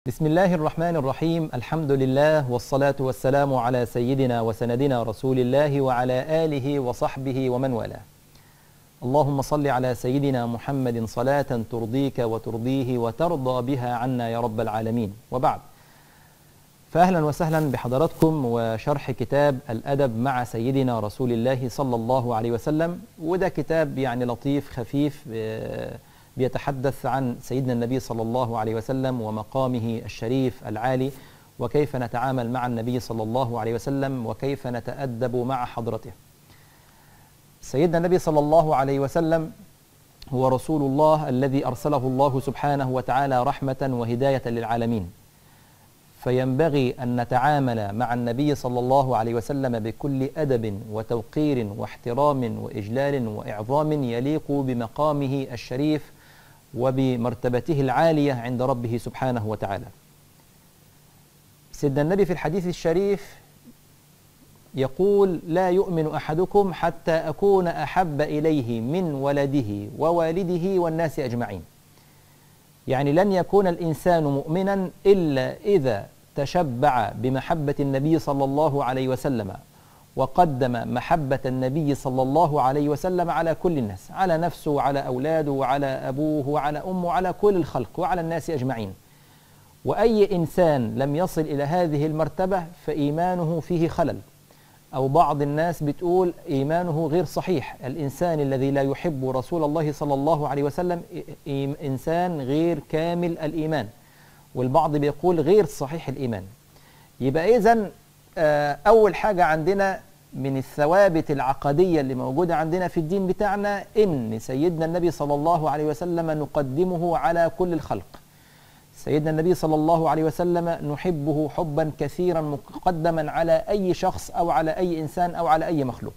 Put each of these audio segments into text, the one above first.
بسم الله الرحمن الرحيم الحمد لله والصلاة والسلام على سيدنا وسندنا رسول الله وعلى آله وصحبه ومن والاه اللهم صل على سيدنا محمد صلاة ترضيك وترضيه وترضى بها عنا يا رب العالمين وبعد فأهلا وسهلا بحضراتكم وشرح كتاب الأدب مع سيدنا رسول الله صلى الله عليه وسلم وده كتاب يعني لطيف خفيف آه، بيتحدث عن سيدنا النبي صلى الله عليه وسلم ومقامه الشريف العالي وكيف نتعامل مع النبي صلى الله عليه وسلم وكيف نتأدب مع حضرته سيدنا النبي صلى الله عليه وسلم هو رسول الله الذي أرسله الله سبحانه وتعالى رحمة وهداية للعالمين فينبغي أن نتعامل مع النبي صلى الله عليه وسلم بكل أدب وتوقير واحترام وإجلال وإعظام يليق بمقامه الشريف وبمرتبته العالية عند ربه سبحانه وتعالى سيدنا النبي في الحديث الشريف يقول لا يؤمن أحدكم حتى أكون أحب إليه من ولده ووالده والناس أجمعين يعني لن يكون الإنسان مؤمنا إلا إذا تشبع بمحبة النبي صلى الله عليه وسلم وقدم محبة النبي صلى الله عليه وسلم على كل الناس على نفسه وعلى أولاده وعلى أبوه وعلى أمه وعلى كل الخلق وعلى الناس أجمعين وأي إنسان لم يصل إلى هذه المرتبة فإيمانه فيه خلل أو بعض الناس بتقول إيمانه غير صحيح الإنسان الذي لا يحب رسول الله صلى الله عليه وسلم إي- إنسان غير كامل الإيمان والبعض بيقول غير صحيح الإيمان يبقى إذن آه، أول حاجة عندنا من الثوابت العقدية اللي موجودة عندنا في الدين بتاعنا إن سيدنا النبي صلى الله عليه وسلم نقدمه على كل الخلق سيدنا النبي صلى الله عليه وسلم نحبه حبا كثيرا مقدما على أي شخص أو على أي إنسان أو على أي مخلوق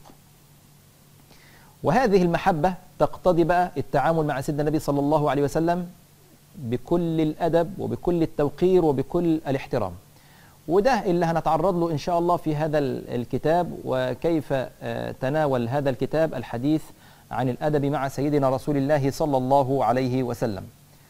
وهذه المحبة تقتضي بقى التعامل مع سيدنا النبي صلى الله عليه وسلم بكل الأدب وبكل التوقير وبكل الاحترام وده اللي هنتعرض له إن شاء الله في هذا ال- الكتاب وكيف آه، تناول هذا الكتاب الحديث عن الأدب مع سيدنا رسول الله صلى الله عليه وسلم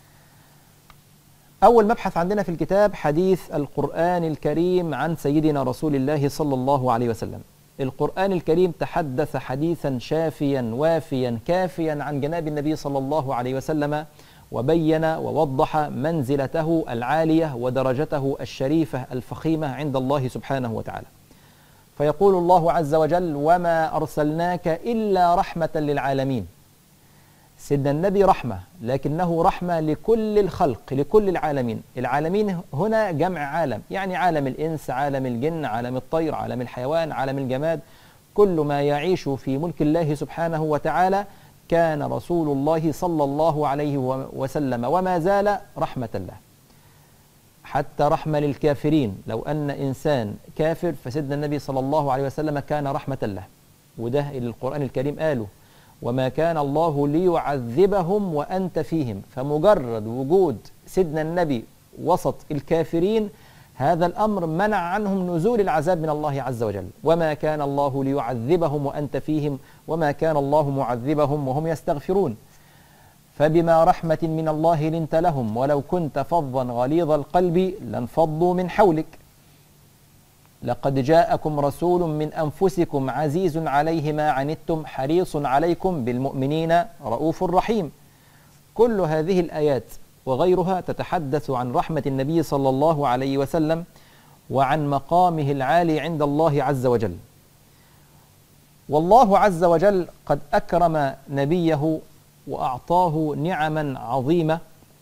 أول مبحث عندنا في الكتاب حديث القرآن الكريم عن سيدنا رسول الله صلى الله عليه وسلم القرآن الكريم تحدث حديثا شافيا وافيا كافيا عن جناب النبي صلى الله عليه وسلم وبين ووضح منزلته العالية ودرجته الشريفة الفخيمة عند الله سبحانه وتعالى فيقول الله عز وجل وما أرسلناك إلا رحمة للعالمين سيدنا النبي رحمة لكنه رحمة لكل الخلق لكل العالمين العالمين هنا جمع عالم يعني عالم الإنس عالم الجن عالم الطير عالم الحيوان عالم الجماد كل ما يعيش في ملك الله سبحانه وتعالى كان رسول الله صلى الله عليه وسلم وما زال رحمة الله حتى رحمة للكافرين لو أن إنسان كافر فسيدنا النبي صلى الله عليه وسلم كان رحمة له وده اللي القرآن الكريم قاله وما كان الله ليعذبهم وأنت فيهم فمجرد وجود سيدنا النبي وسط الكافرين هذا الأمر منع عنهم نزول العذاب من الله عز وجل وما كان الله ليعذبهم وأنت فيهم وما كان الله معذبهم وهم يستغفرون فبما رحمة من الله لنت لهم ولو كنت فظا غليظ القلب لانفضوا من حولك لقد جاءكم رسول من أنفسكم عزيز عليه ما عنتم حريص عليكم بالمؤمنين رؤوف رحيم كل هذه الآيات وغيرها تتحدث عن رحمة النبي صلى الله عليه وسلم وعن مقامه العالي عند الله عز وجل والله عز وجل قد أكرم نبيه وأعطاه نعما عظيمة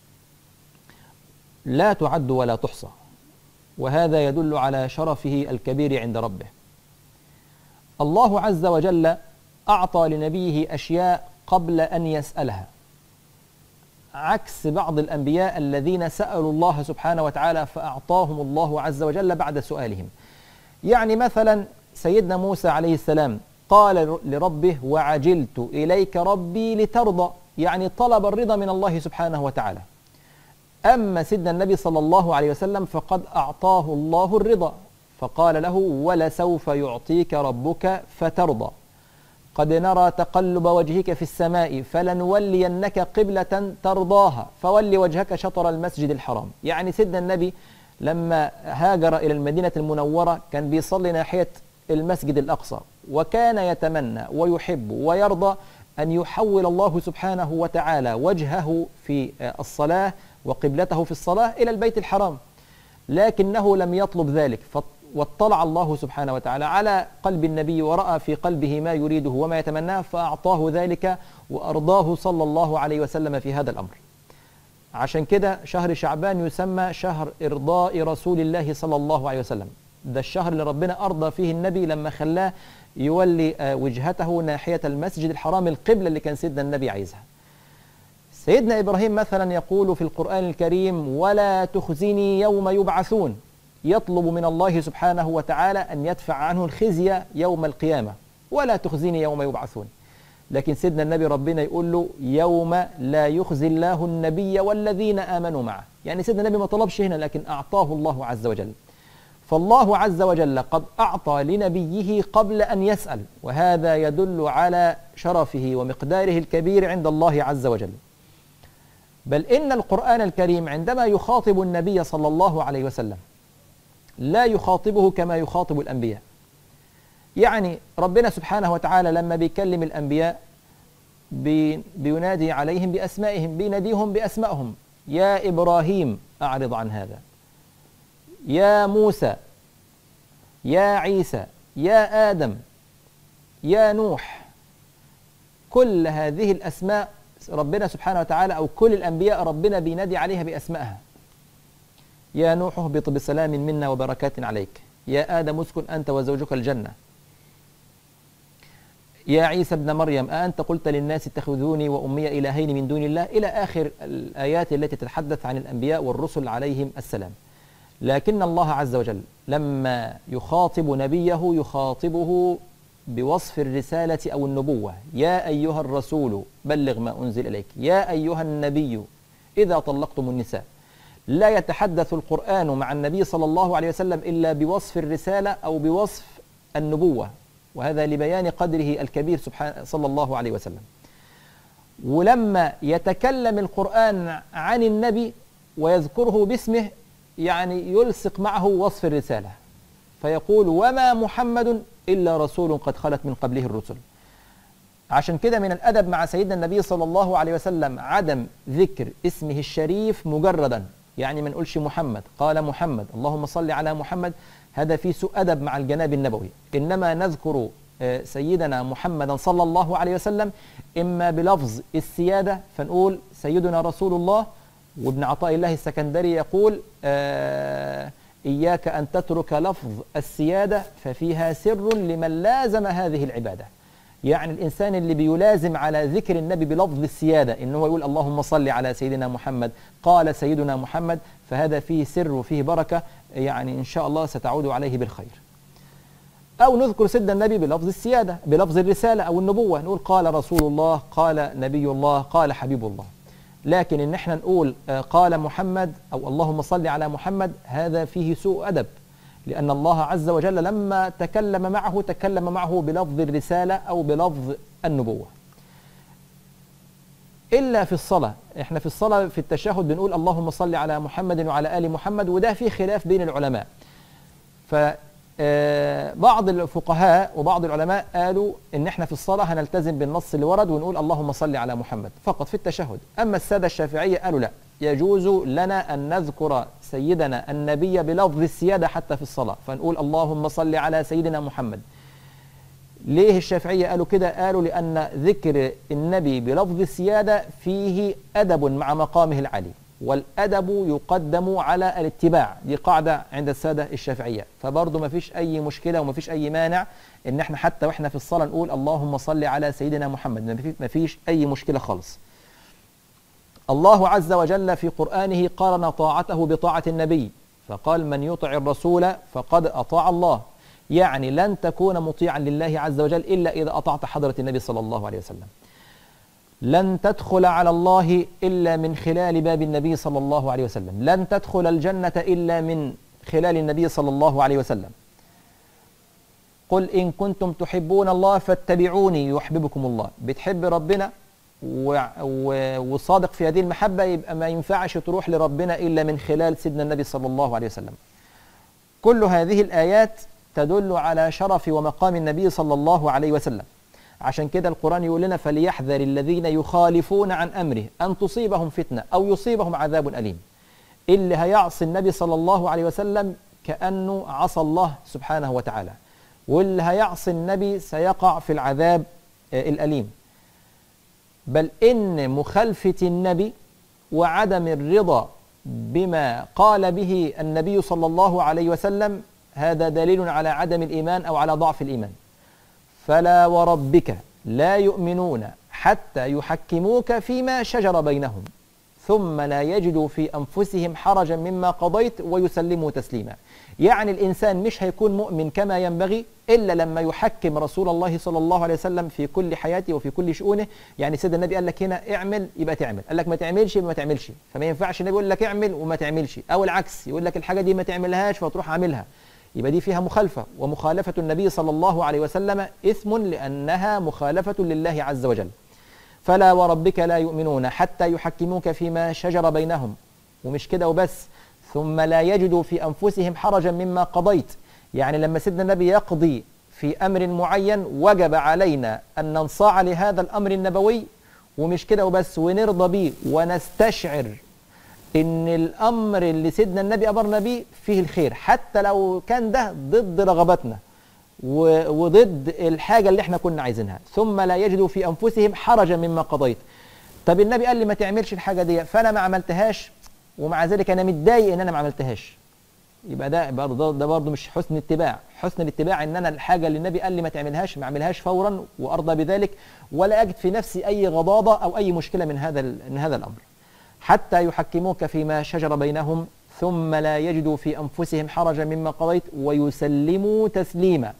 لا تعد ولا تحصى وهذا يدل على شرفه الكبير عند ربه الله عز وجل أعطى لنبيه أشياء قبل أن يسألها عكس بعض الأنبياء الذين سألوا الله سبحانه وتعالى فأعطاهم الله عز وجل بعد سؤالهم يعني مثلا سيدنا موسى عليه السلام قال لربه وعجلت إليك ربي لترضى يعني طلب الرضا من الله سبحانه وتعالى أما سيدنا النبي صلى الله عليه وسلم فقد أعطاه الله الرضا فقال له ولسوف يعطيك ربك فترضى قد نرى تقلب وجهك في السماء فلنولينك قبلة ترضاها فول وجهك شطر المسجد الحرام يعني سيدنا النبي لما هاجر إلى المدينة المنورة كان بيصلي ناحية المسجد الأقصى وكان يتمنى ويحب ويرضى أن يحول الله سبحانه وتعالى وجهه في الصلاة وقبلته في الصلاة إلى البيت الحرام لكنه لم يطلب ذلك واطلع الله سبحانه وتعالى على قلب النبي ورأى في قلبه ما يريده وما يتمناه فأعطاه ذلك وأرضاه صلى الله عليه وسلم في هذا الأمر عشان كده شهر شعبان يسمى شهر إرضاء رسول الله صلى الله عليه وسلم ده الشهر اللي ربنا أرضى فيه النبي لما خلاه يولي وجهته ناحية المسجد الحرام القبلة اللي كان سيدنا النبي عايزها سيدنا إبراهيم مثلا يقول في القرآن الكريم ولا تخزني يوم يبعثون يطلب من الله سبحانه وتعالى أن يدفع عنه الخزي يوم القيامة ولا تخزني يوم يبعثون لكن سيدنا النبي ربنا يقول له يوم لا يخزي الله النبي والذين آمنوا معه يعني سيدنا النبي ما طلبش هنا لكن أعطاه الله عز وجل فالله عز وجل قد أعطى لنبيه قبل أن يسأل وهذا يدل على شرفه ومقداره الكبير عند الله عز وجل بل إن القرآن الكريم عندما يخاطب النبي صلى الله عليه وسلم لا يخاطبه كما يخاطب الأنبياء يعني ربنا سبحانه وتعالى لما بيكلم الأنبياء بي بينادي عليهم بأسمائهم بيناديهم بأسمائهم يا إبراهيم أعرض عن هذا يا موسى يا عيسى يا آدم يا نوح كل هذه الأسماء ربنا سبحانه وتعالى أو كل الأنبياء ربنا بينادي عليها بأسمائها يا نوح اهبط بسلام منا وبركات عليك يا آدم اسكن أنت وزوجك الجنة يا عيسى ابن مريم أأنت قلت للناس اتخذوني وأمي إلهين من دون الله إلى آخر الآيات التي تتحدث عن الأنبياء والرسل عليهم السلام لكن الله عز وجل لما يخاطب نبيه يخاطبه بوصف الرسالة أو النبوة يا أيها الرسول بلغ ما أنزل إليك يا أيها النبي إذا طلقتم النساء لا يتحدث القرآن مع النبي صلى الله عليه وسلم إلا بوصف الرسالة أو بوصف النبوة وهذا لبيان قدره الكبير سبحانه صلى الله عليه وسلم ولما يتكلم القرآن عن النبي ويذكره باسمه يعني يلصق معه وصف الرسالة فيقول وما محمد إلا رسول قد خلت من قبله الرسل عشان كده من الأدب مع سيدنا النبي صلى الله عليه وسلم عدم ذكر اسمه الشريف مجردا يعني ما نقولش محمد قال محمد اللهم صل على محمد هذا في سوء أدب مع الجناب النبوي إنما نذكر سيدنا محمدا صلى الله عليه وسلم إما بلفظ السيادة فنقول سيدنا رسول الله وابن عطاء الله السكندري يقول آه إياك أن تترك لفظ السيادة ففيها سر لمن لازم هذه العبادة يعني الإنسان اللي بيلازم على ذكر النبي بلفظ السيادة إن هو يقول اللهم صل على سيدنا محمد قال سيدنا محمد فهذا فيه سر وفيه بركة يعني إن شاء الله ستعود عليه بالخير أو نذكر سيدنا النبي بلفظ السيادة بلفظ الرسالة أو النبوة نقول قال رسول الله قال نبي الله قال حبيب الله لكن ان احنا نقول قال محمد او اللهم صل على محمد هذا فيه سوء ادب لان الله عز وجل لما تكلم معه تكلم معه بلفظ الرساله او بلفظ النبوه الا في الصلاه احنا في الصلاه في التشهد بنقول اللهم صل على محمد وعلى ال محمد وده في خلاف بين العلماء ف بعض الفقهاء وبعض العلماء قالوا ان احنا في الصلاه هنلتزم بالنص اللي ورد ونقول اللهم صل على محمد فقط في التشهد اما الساده الشافعيه قالوا لا يجوز لنا ان نذكر سيدنا النبي بلفظ السياده حتى في الصلاه فنقول اللهم صل على سيدنا محمد ليه الشافعيه قالوا كده قالوا لان ذكر النبي بلفظ السياده فيه ادب مع مقامه العالي والأدب يقدم على الاتباع دي قاعدة عند السادة الشافعية فبرضه ما فيش أي مشكلة وما فيش أي مانع إن احنا حتى وإحنا في الصلاة نقول اللهم صل على سيدنا محمد ما فيش أي مشكلة خالص الله عز وجل في قرآنه قارن طاعته بطاعة النبي فقال من يطع الرسول فقد أطاع الله يعني لن تكون مطيعا لله عز وجل إلا إذا أطعت حضرة النبي صلى الله عليه وسلم لن تدخل على الله إلا من خلال باب النبي صلى الله عليه وسلم لن تدخل الجنة إلا من خلال النبي صلى الله عليه وسلم قل إن كنتم تحبون الله فاتبعوني يحببكم الله بتحب ربنا و... و... وصادق في هذه المحبة يبقى ما ينفعش تروح لربنا إلا من خلال سيدنا النبي صلى الله عليه وسلم كل هذه الآيات تدل على شرف ومقام النبي صلى الله عليه وسلم عشان كده القرآن يقول لنا فليحذر الذين يخالفون عن أمره أن تصيبهم فتنة أو يصيبهم عذاب أليم اللي هيعصي النبي صلى الله عليه وسلم كأنه عصى الله سبحانه وتعالى واللي هيعصي النبي سيقع في العذاب الأليم بل إن مخالفة النبي وعدم الرضا بما قال به النبي صلى الله عليه وسلم هذا دليل على عدم الإيمان أو على ضعف الإيمان فلا وربك لا يؤمنون حتى يحكموك فيما شجر بينهم ثم لا يجدوا في أنفسهم حرجا مما قضيت ويسلموا تسليما يعني الإنسان مش هيكون مؤمن كما ينبغي إلا لما يحكم رسول الله صلى الله عليه وسلم في كل حياته وفي كل شؤونه يعني سيدنا النبي قال لك هنا اعمل يبقى تعمل قال لك ما تعملش يبقى ما تعملش فما ينفعش النبي يقول لك اعمل وما تعملش أو العكس يقول لك الحاجة دي ما تعملهاش فتروح عاملها يبقى دي فيها مخالفة ومخالفة النبي صلى الله عليه وسلم إثم لأنها مخالفة لله عز وجل فلا وربك لا يؤمنون حتى يحكموك فيما شجر بينهم ومش كده وبس ثم لا يجدوا في أنفسهم حرجا مما قضيت يعني لما سيدنا النبي يقضي في أمر معين وجب علينا أن ننصاع لهذا الأمر النبوي ومش كده وبس ونرضى به ونستشعر ان الامر اللي سيدنا النبي امرنا بيه فيه الخير حتى لو كان ده ضد رغباتنا وضد الحاجه اللي احنا كنا عايزينها ثم لا يجدوا في انفسهم حرجا مما قضيت طب النبي قال لي ما تعملش الحاجه دي فانا ما عملتهاش ومع ذلك انا متضايق ان انا ما عملتهاش يبقى ده برضه ده برضه مش حسن اتباع حسن الاتباع ان انا الحاجه اللي النبي قال لي ما تعملهاش ما اعملهاش فورا وارضى بذلك ولا اجد في نفسي اي غضاضه او اي مشكله من هذا من هذا الامر حتى يحكموك فيما شجر بينهم ثم لا يجدوا في انفسهم حرجا مما قضيت ويسلموا تسليما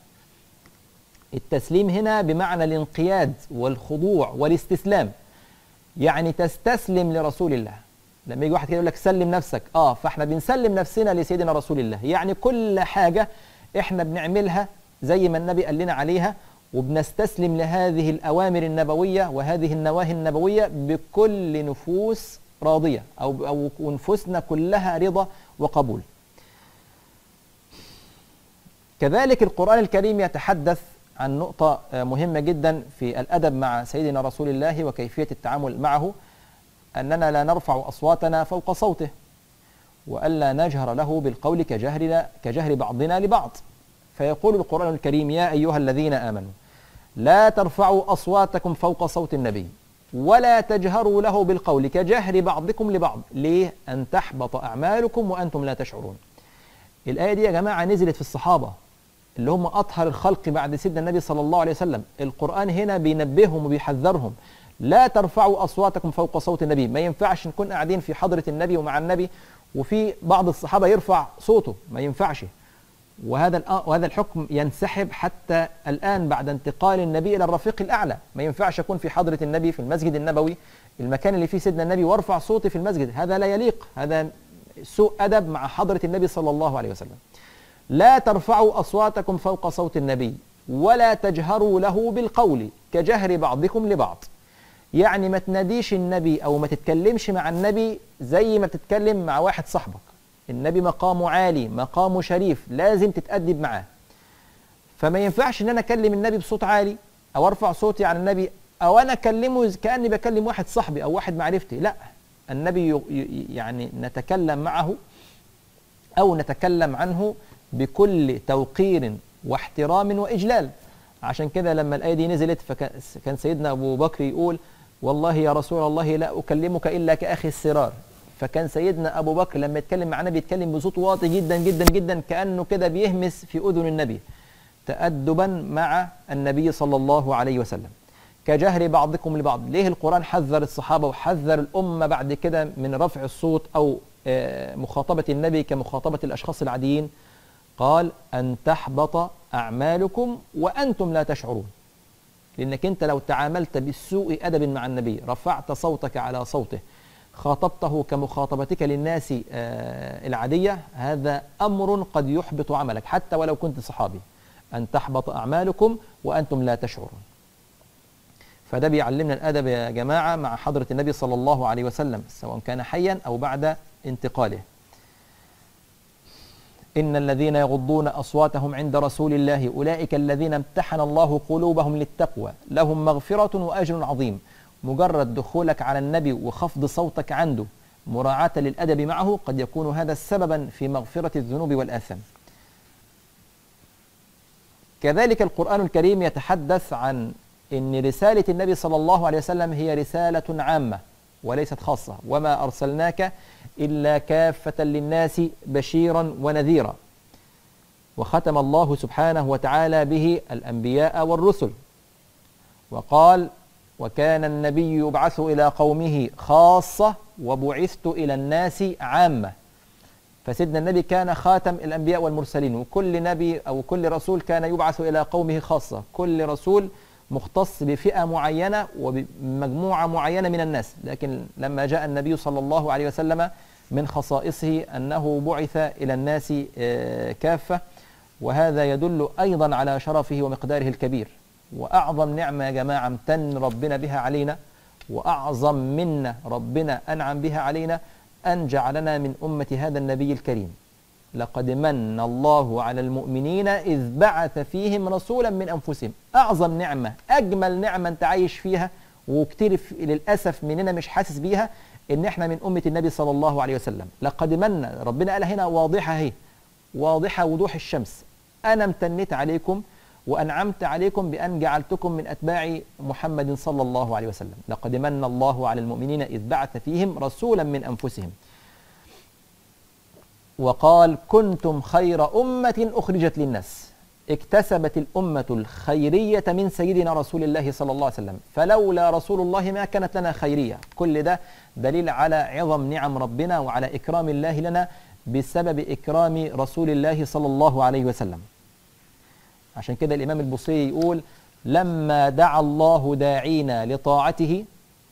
التسليم هنا بمعنى الانقياد والخضوع والاستسلام يعني تستسلم لرسول الله لما يجي واحد كده يقول لك سلم نفسك اه فاحنا بنسلم نفسنا لسيدنا رسول الله يعني كل حاجه احنا بنعملها زي ما النبي قال لنا عليها وبنستسلم لهذه الاوامر النبويه وهذه النواهي النبويه بكل نفوس راضيه او او نفوسنا كلها رضا وقبول. كذلك القران الكريم يتحدث عن نقطه مهمه جدا في الادب مع سيدنا رسول الله وكيفيه التعامل معه اننا لا نرفع اصواتنا فوق صوته والا نجهر له بالقول كجهرنا كجهر بعضنا لبعض. فيقول القران الكريم يا ايها الذين امنوا لا ترفعوا اصواتكم فوق صوت النبي ولا تجهروا له بالقول كجهر بعضكم لبعض ليه أن تحبط أعمالكم وأنتم لا تشعرون الآية دي يا جماعة نزلت في الصحابة اللي هم أطهر الخلق بعد سيدنا النبي صلى الله عليه وسلم القرآن هنا بينبههم وبيحذرهم لا ترفعوا أصواتكم فوق صوت النبي ما ينفعش نكون قاعدين في حضرة النبي ومع النبي وفي بعض الصحابة يرفع صوته ما ينفعش وهذا وهذا الحكم ينسحب حتى الآن بعد انتقال النبي إلى الرفيق الأعلى ما ينفعش أكون في حضرة النبي في المسجد النبوي المكان اللي فيه سيدنا النبي وارفع صوتي في المسجد هذا لا يليق هذا سوء أدب مع حضرة النبي صلى الله عليه وسلم لا ترفعوا أصواتكم فوق صوت النبي ولا تجهروا له بالقول كجهر بعضكم لبعض يعني ما تناديش النبي أو ما تتكلمش مع النبي زي ما بتتكلم مع واحد صاحبك النبي مقامه عالي مقامه شريف لازم تتأدب معاه فما ينفعش ان انا اكلم النبي بصوت عالي او ارفع صوتي عن النبي او انا اكلمه كاني بكلم واحد صاحبي او واحد معرفتي لا النبي يعني نتكلم معه او نتكلم عنه بكل توقير واحترام واجلال عشان كده لما الايه دي نزلت فكان سيدنا ابو بكر يقول والله يا رسول الله لا اكلمك الا كاخي السرار فكان سيدنا ابو بكر لما يتكلم مع النبي يتكلم بصوت واطي جدا جدا جدا كانه كده بيهمس في اذن النبي تادبا مع النبي صلى الله عليه وسلم كجهر بعضكم لبعض ليه القران حذر الصحابه وحذر الامه بعد كده من رفع الصوت او مخاطبه النبي كمخاطبه الاشخاص العاديين قال ان تحبط اعمالكم وانتم لا تشعرون لانك انت لو تعاملت بالسوء ادب مع النبي رفعت صوتك على صوته خاطبته كمخاطبتك للناس العادية هذا أمر قد يحبط عملك حتى ولو كنت صحابي أن تحبط أعمالكم وأنتم لا تشعرون فده بيعلمنا الأدب يا جماعة مع حضرة النبي صلى الله عليه وسلم سواء كان حيا أو بعد انتقاله إن الذين يغضون أصواتهم عند رسول الله أولئك الذين امتحن الله قلوبهم للتقوى لهم مغفرة وأجر عظيم مجرد دخولك على النبي وخفض صوتك عنده مراعاة للأدب معه قد يكون هذا سببا في مغفرة الذنوب والآثام كذلك القرآن الكريم يتحدث عن أن رسالة النبي صلى الله عليه وسلم هي رسالة عامة وليست خاصة وما أرسلناك إلا كافة للناس بشيرا ونذيرا وختم الله سبحانه وتعالى به الأنبياء والرسل وقال وكان النبي يبعث إلى قومه خاصة وبعثت إلى الناس عامة فسيدنا النبي كان خاتم الأنبياء والمرسلين وكل نبي أو كل رسول كان يبعث إلى قومه خاصة كل رسول مختص بفئة معينة وبمجموعة معينة من الناس لكن لما جاء النبي صلى الله عليه وسلم من خصائصه أنه بعث إلى الناس كافة وهذا يدل أيضا على شرفه ومقداره الكبير وأعظم نعمة يا جماعة امتن ربنا بها علينا وأعظم منا ربنا أنعم بها علينا أن جعلنا من أمة هذا النبي الكريم لقد من الله على المؤمنين إذ بعث فيهم رسولا من أنفسهم أعظم نعمة أجمل نعمة أنت عايش فيها وكتير للأسف مننا مش حاسس بيها إن إحنا من أمة النبي صلى الله عليه وسلم لقد من ربنا قال هنا واضحة هي واضحة وضوح الشمس أنا امتنيت عليكم وأنعمت عليكم بأن جعلتكم من أتباع محمد صلى الله عليه وسلم لقد من الله على المؤمنين إذ بعث فيهم رسولا من أنفسهم وقال كنتم خير أمة أخرجت للناس اكتسبت الأمة الخيرية من سيدنا رسول الله صلى الله عليه وسلم فلولا رسول الله ما كانت لنا خيرية كل ده دليل على عظم نعم ربنا وعلى إكرام الله لنا بسبب إكرام رسول الله صلى الله عليه وسلم عشان كده الإمام البصيري يقول لما دعا الله داعينا لطاعته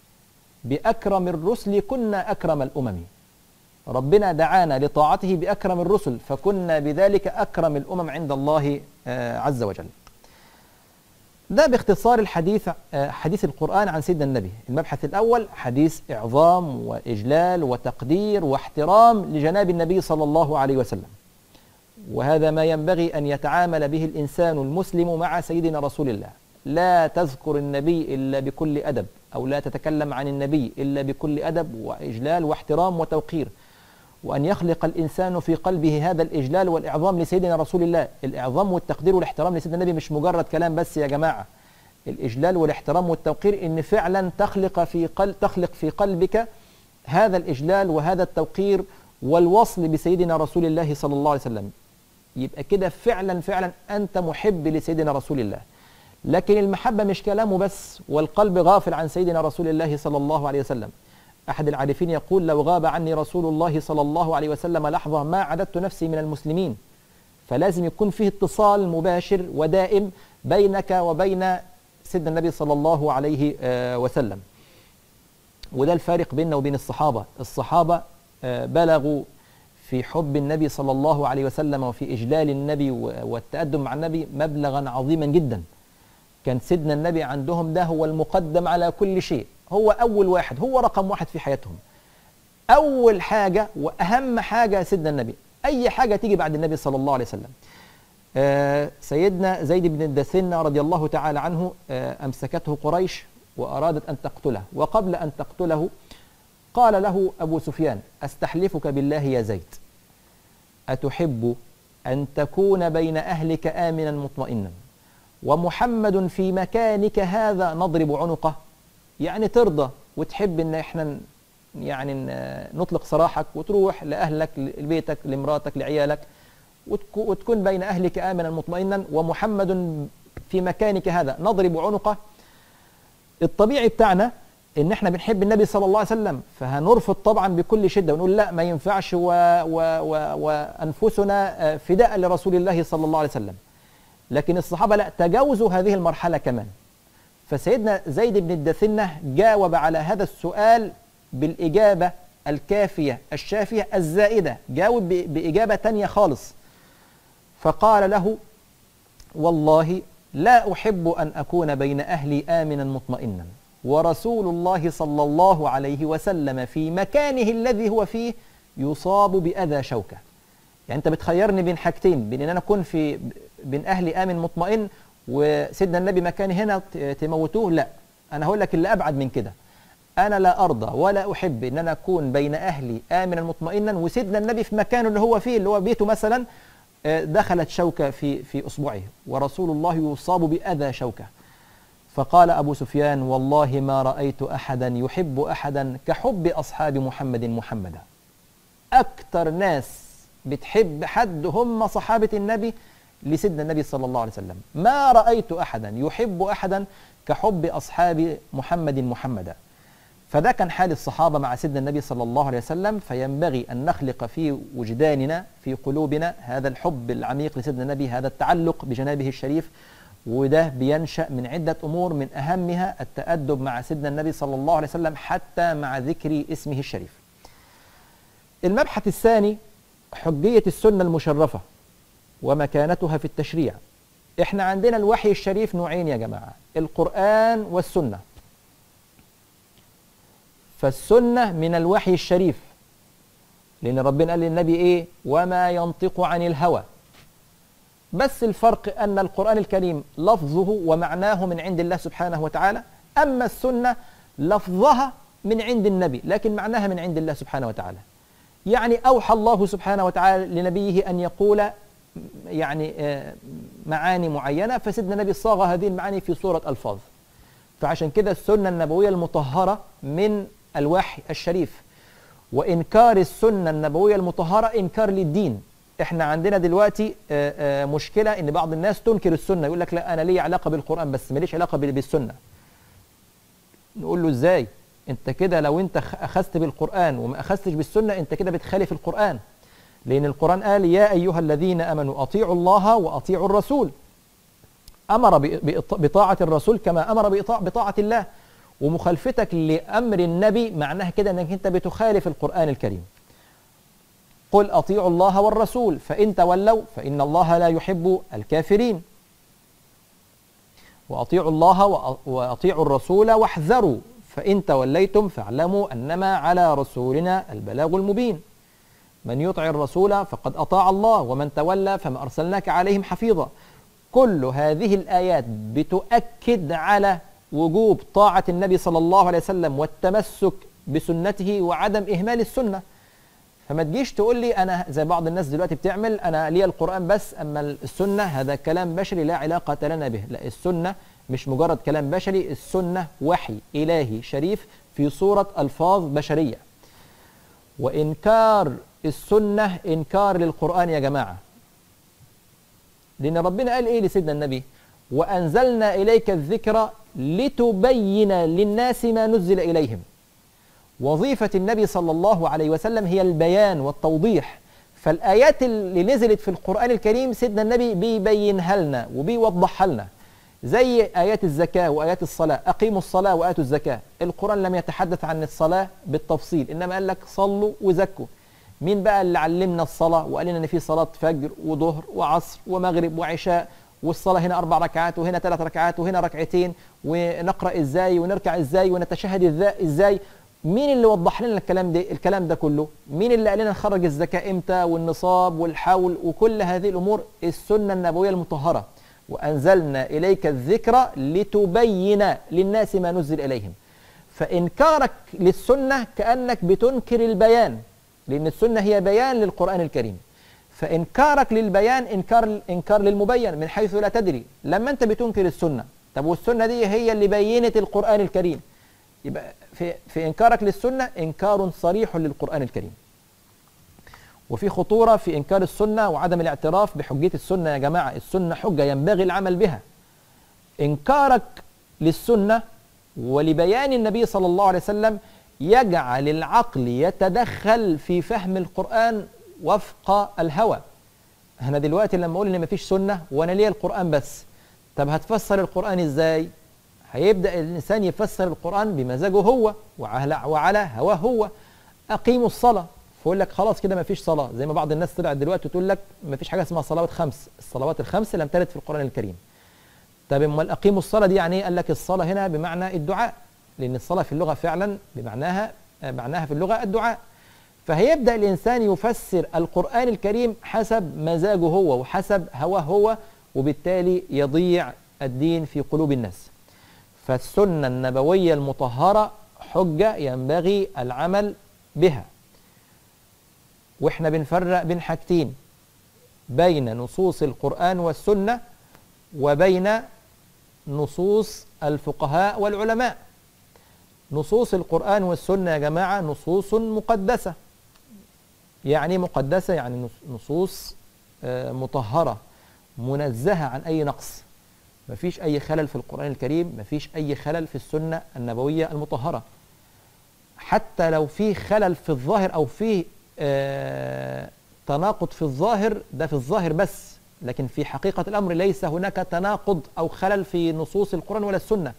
بأكرم الرسل كنا أكرم الأمم ربنا دعانا لطاعته بأكرم الرسل فكنا بذلك أكرم الأمم عند الله عز وجل ده باختصار الحديث حديث القرآن عن سيدنا النبي المبحث الأول حديث إعظام وإجلال وتقدير واحترام لجناب النبي صلى الله عليه وسلم وهذا ما ينبغي أن يتعامل به الإنسان المسلم مع سيدنا رسول الله لا تذكر النبي إلا بكل أدب أو لا تتكلم عن النبي إلا بكل أدب وإجلال واحترام وتوقير وأن يخلق الإنسان في قلبه هذا الإجلال والإعظام لسيدنا رسول الله الإعظام والتقدير والاحترام لسيدنا النبي مش مجرد كلام بس يا جماعة الإجلال والاحترام والتوقير إن فعلا تخلق في قلب تخلق في قلبك هذا الإجلال وهذا التوقير والوصل بسيدنا رسول الله صلى الله عليه وسلم يبقى كده فعلا فعلا أنت محب لسيدنا رسول الله لكن المحبة مش كلامه بس والقلب غافل عن سيدنا رسول الله صلى الله عليه وسلم أحد العارفين يقول لو غاب عني رسول الله صلى الله عليه وسلم لحظة ما عددت نفسي من المسلمين فلازم يكون فيه اتصال مباشر ودائم بينك وبين سيدنا النبي صلى الله عليه وسلم وده الفارق بيننا وبين الصحابة الصحابة بلغوا في حب النبي صلى الله عليه وسلم وفي إجلال النبي والتأدب مع النبي مبلغا عظيما جدا كان سيدنا النبي عندهم ده هو المقدم على كل شيء هو أول واحد هو رقم واحد في حياتهم أول حاجة وأهم حاجة سيدنا النبي أي حاجة تيجي بعد النبي صلى الله عليه وسلم آه سيدنا زيد بن الدثنة رضي الله تعالى عنه آه أمسكته قريش وأرادت أن تقتله وقبل أن تقتله قال له أبو سفيان أستحلفك بالله يا زيد أتحب أن تكون بين أهلك آمنا مطمئنا ومحمد في مكانك هذا نضرب عنقه يعني ترضى وتحب ان احنا يعني نطلق سراحك وتروح لاهلك لبيتك لمراتك لعيالك وتكون بين اهلك امنا مطمئنا ومحمد في مكانك هذا نضرب عنقه الطبيعي بتاعنا ان احنا بنحب النبي صلى الله عليه وسلم فهنرفض طبعا بكل شده ونقول لا ما ينفعش و و و وانفسنا فداء لرسول الله صلى الله عليه وسلم لكن الصحابه لا تجاوزوا هذه المرحله كمان فسيدنا زيد بن الدثنة جاوب على هذا السؤال بالإجابة الكافية الشافية الزائدة جاوب بإجابة تانية خالص فقال له والله لا أحب أن أكون بين أهلي آمنا مطمئنا ورسول الله صلى الله عليه وسلم في مكانه الذي هو فيه يصاب بأذى شوكة يعني أنت بتخيرني بين حاجتين بين أن أنا أكون في بين أهلي آمن مطمئن وسيدنا النبي مكاني هنا تموتوه لا أنا هقول لك اللي أبعد من كده أنا لا أرضى ولا أحب أن أنا أكون بين أهلي آمنا مطمئنا وسيدنا النبي في مكانه اللي هو فيه اللي هو بيته مثلا دخلت شوكة في في أصبعه ورسول الله يصاب بأذى شوكة فقال أبو سفيان والله ما رأيت أحدا يحب أحدا كحب أصحاب محمد محمدا أكثر ناس بتحب حد هم صحابة النبي لسيدنا النبي صلى الله عليه وسلم ما رأيت أحدا يحب أحدا كحب أصحاب محمد محمدا فده كان حال الصحابة مع سيدنا النبي صلى الله عليه وسلم فينبغي أن نخلق في وجداننا في قلوبنا هذا الحب العميق لسيدنا النبي هذا التعلق بجنابه الشريف وده بينشأ من عدة أمور من أهمها التأدب مع سيدنا النبي صلى الله عليه وسلم حتى مع ذكر اسمه الشريف المبحث الثاني حجية السنة المشرفة ومكانتها في التشريع احنا عندنا الوحي الشريف نوعين يا جماعة القرآن والسنة فالسنة من الوحي الشريف لأن ربنا قال للنبي إيه وما ينطق عن الهوى بس الفرق أن القرآن الكريم لفظه ومعناه من عند الله سبحانه وتعالى أما السنة لفظها من عند النبي لكن معناها من عند الله سبحانه وتعالى يعني أوحى الله سبحانه وتعالى لنبيه أن يقول يعني معاني معينة فسيدنا النبي صاغ هذه المعاني في صورة ألفاظ فعشان كده السنة النبوية المطهرة من الوحي الشريف وإنكار السنة النبوية المطهرة إنكار للدين احنا عندنا دلوقتي مشكلة ان بعض الناس تنكر السنة يقول لك لا انا لي علاقة بالقرآن بس ماليش علاقة بالسنة نقول له ازاي انت كده لو انت اخذت بالقرآن وما اخذتش بالسنة انت كده بتخالف القرآن لان القرآن قال يا ايها الذين امنوا اطيعوا الله واطيعوا الرسول امر بطاعة الرسول كما امر بطاعة الله ومخالفتك لامر النبي معناها كده انك انت بتخالف القرآن الكريم قل اطيعوا الله والرسول فان تولوا فان الله لا يحب الكافرين واطيعوا الله واطيعوا الرسول واحذروا فان توليتم فاعلموا انما على رسولنا البلاغ المبين من يطع الرسول فقد اطاع الله ومن تولى فما ارسلناك عليهم حفيظا كل هذه الايات بتؤكد على وجوب طاعه النبي صلى الله عليه وسلم والتمسك بسنته وعدم اهمال السنه فما تجيش تقول لي انا زي بعض الناس دلوقتي بتعمل انا ليا القران بس اما السنه هذا كلام بشري لا علاقه لنا به لا السنه مش مجرد كلام بشري السنه وحي الهي شريف في صوره الفاظ بشريه وانكار السنه انكار للقران يا جماعه لان ربنا قال ايه لسيدنا النبي وانزلنا اليك الذكر لتبين للناس ما نزل اليهم وظيفة النبي صلى الله عليه وسلم هي البيان والتوضيح فالآيات اللي نزلت في القرآن الكريم سيدنا النبي بيبينها لنا وبيوضحها لنا زي آيات الزكاة وآيات الصلاة أقيموا الصلاة وآتوا الزكاة القرآن لم يتحدث عن الصلاة بالتفصيل إنما قال لك صلوا وزكوا مين بقى اللي علمنا الصلاة وقال لنا إن في صلاة فجر وظهر وعصر ومغرب وعشاء والصلاة هنا أربع ركعات وهنا ثلاث ركعات وهنا ركعتين ونقرأ إزاي ونركع إزاي ونتشهد إزاي مين اللي وضح لنا الكلام ده الكلام ده كله مين اللي قال لنا نخرج الزكاه امتى والنصاب والحول وكل هذه الامور السنه النبويه المطهره وانزلنا اليك الذكر لتبين للناس ما نزل اليهم فانكارك للسنه كانك بتنكر البيان لان السنه هي بيان للقران الكريم فانكارك للبيان انكار انكار للمبين من حيث لا تدري لما انت بتنكر السنه طب والسنه دي هي اللي بينت القران الكريم يبقى في, في إنكارك للسنة إنكار صريح للقرآن الكريم وفي خطورة في إنكار السنة وعدم الاعتراف بحجية السنة يا جماعة السنة حجة ينبغي العمل بها إنكارك للسنة ولبيان النبي صلى الله عليه وسلم يجعل العقل يتدخل في فهم القرآن وفق الهوى أنا دلوقتي لما أقول إن مفيش سنة وأنا ليا القرآن بس طب هتفسر القرآن إزاي؟ هيبدأ الإنسان يفسر القرآن بمزاجه هو وعلى, وعلى هواه هو أقيموا الصلاة فيقول لك خلاص كده ما فيش صلاه زي ما بعض الناس طلعت دلوقتي تقول لك ما فيش حاجه اسمها صلوات خمس الصلوات الخمس لم ترد في القران الكريم طب امال اقيموا الصلاه دي يعني ايه قال لك الصلاه هنا بمعنى الدعاء لان الصلاه في اللغه فعلا بمعناها معناها في اللغه الدعاء فهيبدا الانسان يفسر القران الكريم حسب مزاجه هو وحسب هواه هو وبالتالي يضيع الدين في قلوب الناس فالسنه النبويه المطهره حجه ينبغي العمل بها واحنا بنفرق بين حاجتين بين نصوص القرآن والسنة وبين نصوص الفقهاء والعلماء نصوص القرآن والسنة يا جماعة نصوص مقدسة يعني مقدسة يعني نصوص مطهرة منزهة عن أي نقص مفيش أي خلل في القرآن الكريم مفيش أي خلل في السنة النبوية المطهرة حتى لو في خلل في الظاهر أو في آه تناقض في الظاهر ده في الظاهر بس لكن في حقيقة الأمر ليس هناك تناقض أو خلل في نصوص القرآن ولا السنة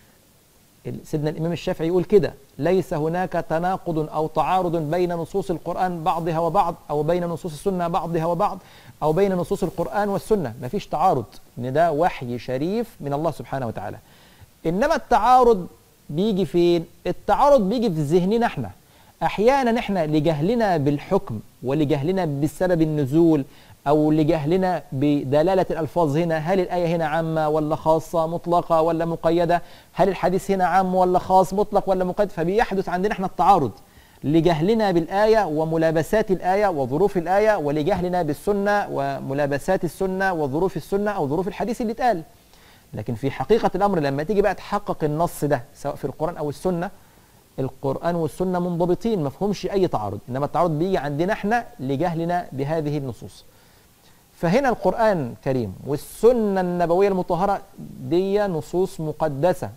سيدنا الإمام الشافعي يقول كده ليس هناك تناقض أو تعارض بين نصوص القرآن بعضها وبعض أو بين نصوص السنة بعضها وبعض أو بين نصوص القرآن والسنة ما فيش تعارض إن ده وحي شريف من الله سبحانه وتعالى إنما التعارض بيجي فين التعارض بيجي في ذهننا احنا احيانا احنا لجهلنا بالحكم ولجهلنا بسبب النزول او لجهلنا بدلاله الالفاظ هنا هل الايه هنا عامه ولا خاصه مطلقه ولا مقيده هل الحديث هنا عام ولا خاص مطلق ولا مقيد فبيحدث عندنا احنا التعارض لجهلنا بالايه وملابسات الايه وظروف الايه ولجهلنا بالسنه وملابسات السنه وظروف السنه او ظروف الحديث اللي اتقال لكن في حقيقه الامر لما تيجي بقى تحقق النص ده سواء في القران او السنه القرآن والسنة منضبطين ما فيهمش أي تعارض إنما التعارض بيجي عندنا احنا لجهلنا بهذه النصوص فهنا القرآن الكريم والسنة النبوية المطهرة دي نصوص مقدسة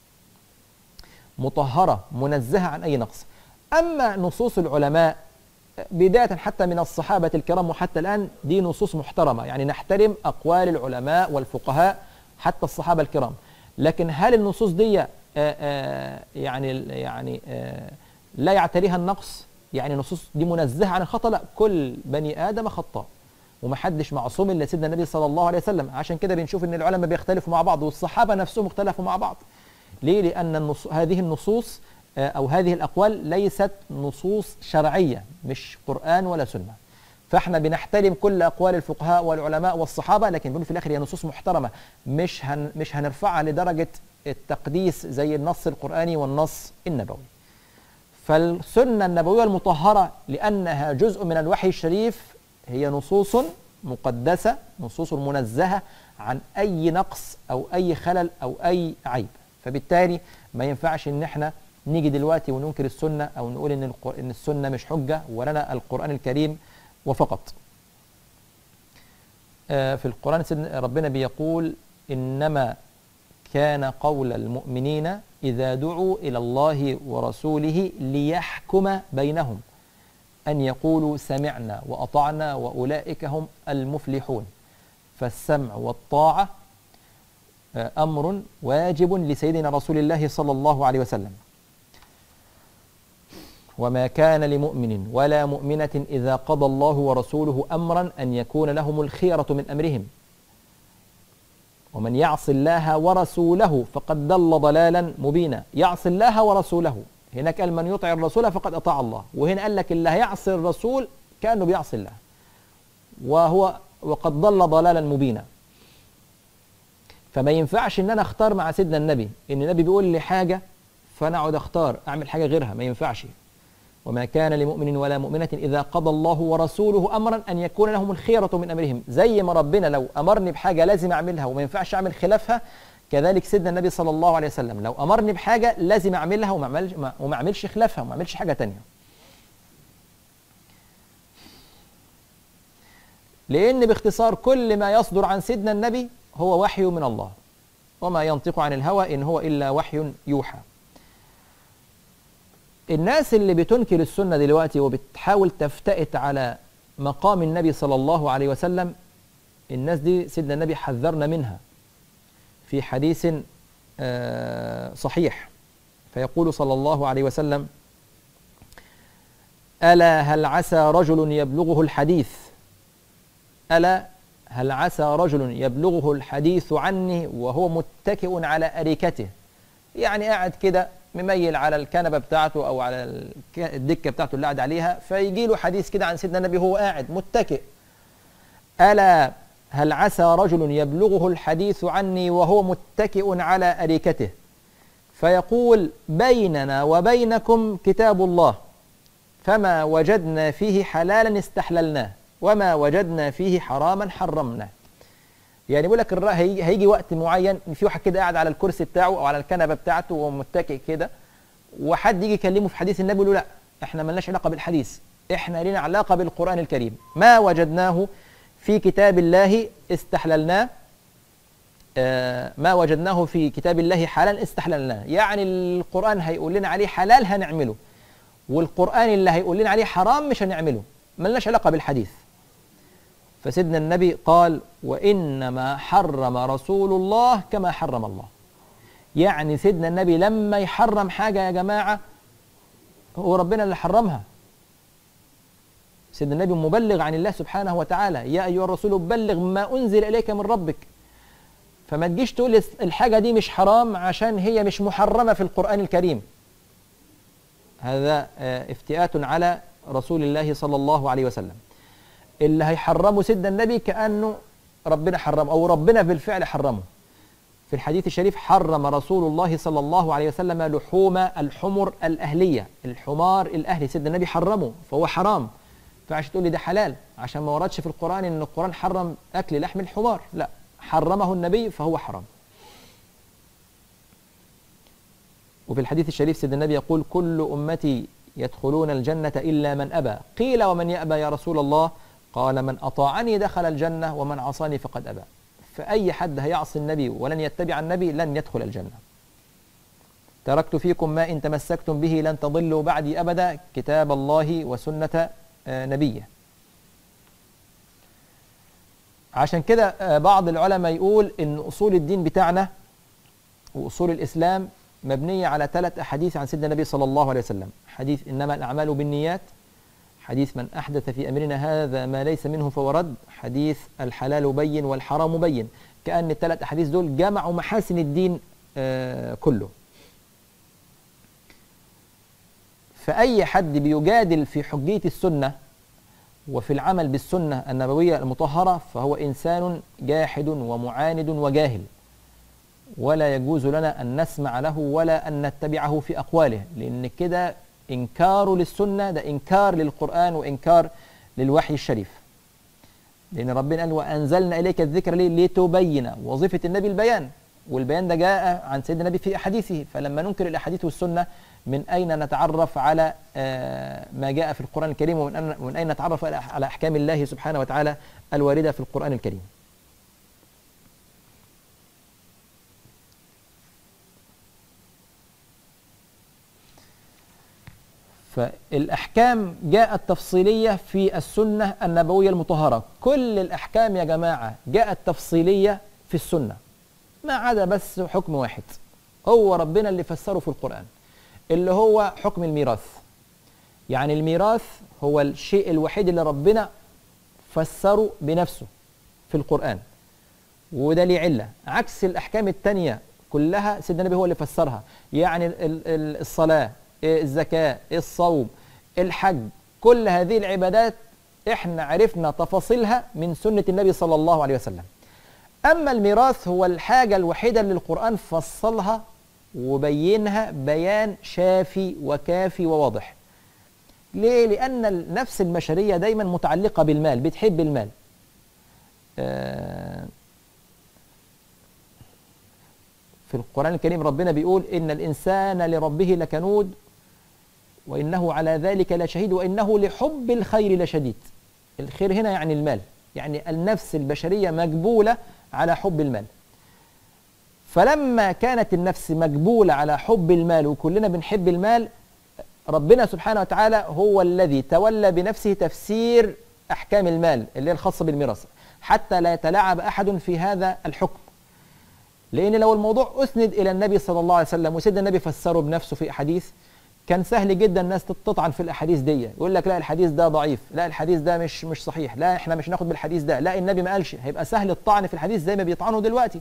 مطهرة منزهة عن أي نقص أما نصوص العلماء بداية حتى من الصحابة الكرام وحتى الآن دي نصوص محترمة يعني نحترم أقوال العلماء والفقهاء حتى الصحابة الكرام لكن هل النصوص دي آآ آآ يعني يعني آآ لا يعتريها النقص يعني نصوص دي منزهة عن الخطأ لا كل بني آدم خطاء ومحدش معصوم الا سيدنا النبي صلى الله عليه وسلم عشان كده بنشوف ان العلماء بيختلفوا مع بعض والصحابه نفسهم اختلفوا مع بعض ليه لان النص... هذه النصوص او هذه الاقوال ليست نصوص شرعيه مش قران ولا سنه فاحنا بنحترم كل اقوال الفقهاء والعلماء والصحابه لكن بنقول في الاخر هي نصوص محترمه مش هن... مش هنرفعها لدرجه التقديس زي النص القراني والنص النبوي فالسنه النبويه المطهره لانها جزء من الوحي الشريف هي نصوص مقدسة نصوص منزهة عن أي نقص أو أي خلل أو أي عيب فبالتالي ما ينفعش إن احنا نيجي دلوقتي وننكر السنة أو نقول إن, إن السنة مش حجة ولنا القرآن الكريم وفقط آه في القرآن ربنا بيقول إنما كان قول المؤمنين إذا دعوا إلى الله ورسوله ليحكم بينهم أن يقولوا سمعنا وأطعنا وأولئك هم المفلحون فالسمع والطاعة أمر واجب لسيدنا رسول الله صلى الله عليه وسلم وما كان لمؤمن ولا مؤمنة إذا قضى الله ورسوله أمرا أن يكون لهم الخيرة من أمرهم ومن يعص الله ورسوله فقد ضل ضلالا مبينا يعص الله ورسوله هناك قال من يطع الرسول فقد اطاع الله وهنا قال لك اللي هيعصي الرسول كانه بيعصي الله وهو وقد ضل ضلالا مبينا فما ينفعش ان انا اختار مع سيدنا النبي ان النبي بيقول لي حاجه فانا اقعد اختار اعمل حاجه غيرها ما ينفعش وما كان لمؤمن ولا مؤمنة إذا قضى الله ورسوله أمرا أن يكون لهم الخيرة من أمرهم زي ما ربنا لو أمرني بحاجة لازم أعملها وما ينفعش أعمل خلافها كذلك سيدنا النبي صلى الله عليه وسلم لو امرني بحاجه لازم اعملها وما اعملش وما اعملش خلافها وما اعملش حاجه تانية لان باختصار كل ما يصدر عن سيدنا النبي هو وحي من الله وما ينطق عن الهوى ان هو الا وحي يوحى الناس اللي بتنكر السنه دلوقتي وبتحاول تفتئت على مقام النبي صلى الله عليه وسلم الناس دي سيدنا النبي حذرنا منها في حديث صحيح فيقول صلى الله عليه وسلم ألا هل عسى رجل يبلغه الحديث ألا هل عسى رجل يبلغه الحديث عني وهو متكئ على أريكته يعني قاعد كده مميل على الكنبة بتاعته أو على الك- الدكة بتاعته اللي قاعد عليها فيجي له حديث كده عن سيدنا النبي وهو قاعد متكئ ألا هل عسى رجل يبلغه الحديث عني وهو متكئ على أريكته فيقول بيننا وبينكم كتاب الله فما وجدنا فيه حلالا استحللناه وما وجدنا فيه حراما حرمناه يعني بيقول لك الر- هيجي, هيجي وقت معين إن في واحد كده قاعد على الكرسي بتاعه او على الكنبه بتاعته وهو متكئ كده وحد يجي يكلمه في حديث النبي يقول له لا احنا ملناش علاقه بالحديث احنا لنا علاقه بالقران الكريم ما وجدناه في كتاب الله استحللناه آه، ما وجدناه في كتاب الله حلال استحللناه يعني القرآن هيقول لنا عليه حلال هنعمله والقرآن اللي هيقول لنا عليه حرام مش هنعمله ملناش علاقة بالحديث فسيدنا النبي قال وإنما حرم رسول الله كما حرم الله يعني سيدنا النبي لما يحرم حاجة يا جماعة هو ربنا اللي حرمها سيدنا النبي مبلغ عن الله سبحانه وتعالى يا أيها الرسول بلغ ما أنزل إليك من ربك فما تجيش تقول الحاجة دي مش حرام عشان هي مش محرمة في القرآن الكريم هذا آه، افتئات على رسول الله صلى الله عليه وسلم اللي هيحرمه سيدنا النبي كأنه ربنا حرمه أو ربنا بالفعل حرمه في الحديث الشريف حرم رسول الله صلى الله عليه وسلم لحوم الحمر الأهلية الحمار الأهلي سيدنا النبي حرمه فهو حرام فعشان تقول لي ده حلال عشان ما وردش في القرآن إن القرآن حرم أكل لحم الحمار لا حرمه النبي فهو حرام وفي الحديث الشريف سيدنا النبي يقول كل أمتي يدخلون الجنة إلا من أبى قيل ومن يأبى يا رسول الله قال من أطاعني دخل الجنة ومن عصاني فقد أبى فأي حد هيعصي النبي ولن يتبع النبي لن يدخل الجنة تركت فيكم ما إن تمسكتم به لن تضلوا بعدي أبدا كتاب الله وسنة آه، نبيه عشان كده آه، بعض العلماء يقول إن أصول الدين بتاعنا وأصول الإسلام مبنية على ثلاث أحاديث عن سيدنا النبي صلى الله عليه وسلم حديث إنما الأعمال بالنيات حديث من أحدث في أمرنا هذا ما ليس منه فهو رد حديث الحلال بين والحرام بين كأن الثلاث أحاديث دول جمعوا محاسن الدين آه، كله فأي حد بيجادل في حجية السنة وفي العمل بالسنة النبوية المطهرة فهو إنسان جاحد ومعاند وجاهل ولا يجوز لنا أن نسمع له ولا أن نتبعه في أقواله لأن كده إنكار للسنة ده إنكار للقرآن وإنكار للوحي الشريف لأن ربنا قال وأنزلنا إليك الذكر ليه؟ لتبين وظيفة النبي البيان والبيان ده جاء عن سيدنا النبي في أحاديثه فلما ننكر الأحاديث والسنة من أين نتعرف على آه، ما جاء في القرآن الكريم ومن أين- من أين نتعرف على على أحكام الله سبحانه وتعالى الواردة في القرآن الكريم فالأحكام جاءت تفصيلية في السنة النبوية المطهرة كل الأحكام يا جماعة جاءت تفصيلية في السنة ما عدا بس حكم واحد هو ربنا اللي فسره في القرآن اللي هو حكم الميراث يعني الميراث هو الشيء الوحيد اللي ربنا فسره بنفسه في القرآن وده ليه علة عكس الأحكام التانية كلها سيدنا النبي هو اللي فسرها يعني ال- ال- الصلاة إيه الزكاة إيه الصوم الحج كل هذه العبادات احنا عرفنا تفاصيلها من سنة النبي صلى الله عليه وسلم أما الميراث هو الحاجة الوحيدة اللي القرآن فصلها وبينها بيان شافي وكافي وواضح ليه؟ لأن النفس البشرية دايما متعلقة بالمال بتحب المال آه، في القرآن الكريم ربنا بيقول إن الإنسان لربه لكنود وإنه على ذلك لشهيد وإنه لحب الخير لشديد الخير هنا يعني المال يعني النفس البشرية مجبولة على حب المال فلما كانت النفس مجبولة على حب المال وكلنا بنحب المال ربنا سبحانه وتعالى هو الذي تولى بنفسه تفسير أحكام المال اللي هي الخاصة بالميراث حتى لا يتلاعب أحد في هذا الحكم لأن لو الموضوع أسند إلى النبي صلى الله عليه وسلم وسيدنا النبي فسره بنفسه في أحاديث كان سهل جدا الناس تطعن في الاحاديث دي يقول لك لا الحديث ده ضعيف لا الحديث ده مش مش صحيح لا احنا مش ناخد بالحديث ده لا النبي ما قالش هيبقى سهل الطعن في الحديث زي ما بيطعنوا دلوقتي